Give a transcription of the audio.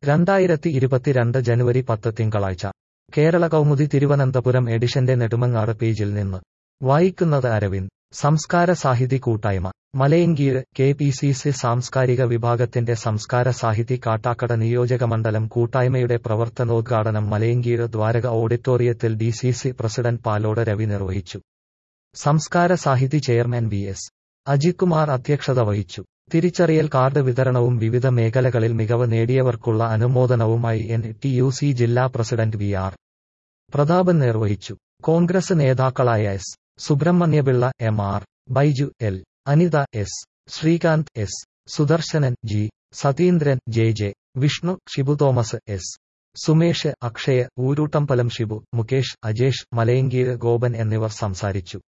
രണ്ടായിരത്തി ഇരുപത്തിരണ്ട് ജനുവരി പത്ത് തിങ്കളാഴ്ച കേരള കൗമുദി തിരുവനന്തപുരം എഡിഷന്റെ നെടുമങ്ങാട് പേജിൽ നിന്ന് വായിക്കുന്നത് അരവിന്ദ് സംസ്കാര സാഹിതി കൂട്ടായ്മ Malayinkeezh K P C C സാംസ്കാരിക വിഭാഗത്തിന്റെ സംസ്കാര സാഹിതി കാട്ടാക്കട നിയോജകമണ്ഡലം കൂട്ടായ്മയുടെ പ്രവർത്തനോദ്ഘാടനം മലയങ്കീഴ് ദ്വാരക ഓഡിറ്റോറിയത്തിൽ D C C president Palode Ravi നിർവഹിച്ചു Samskara Sahithi chairman V S Ajith Kumar അധ്യക്ഷത വഹിച്ചു തിരിച്ചറിയൽ കാർഡ് വിതരണവും വിവിധ മേഖലകളിൽ മികവ് നേടിയവർക്കുള്ള അനുമോദനവുമായി എൻ ടി യു സി ജില്ലാ പ്രസിഡന്റ് വി ആർ പ്രതാപൻ നിർവഹിച്ചു കോൺഗ്രസ് നേതാക്കളായ S Subramaniapillai M R Baiju L Anitha S Sreekanth S Sudarsanan G Satheendran J J Vishnu Shibu Thomas S Sumesh Akshay Oorootambalam Shibu Mukesh Ajesh Malayinkeezh Gopan എന്നിവർ സംസാരിച്ചു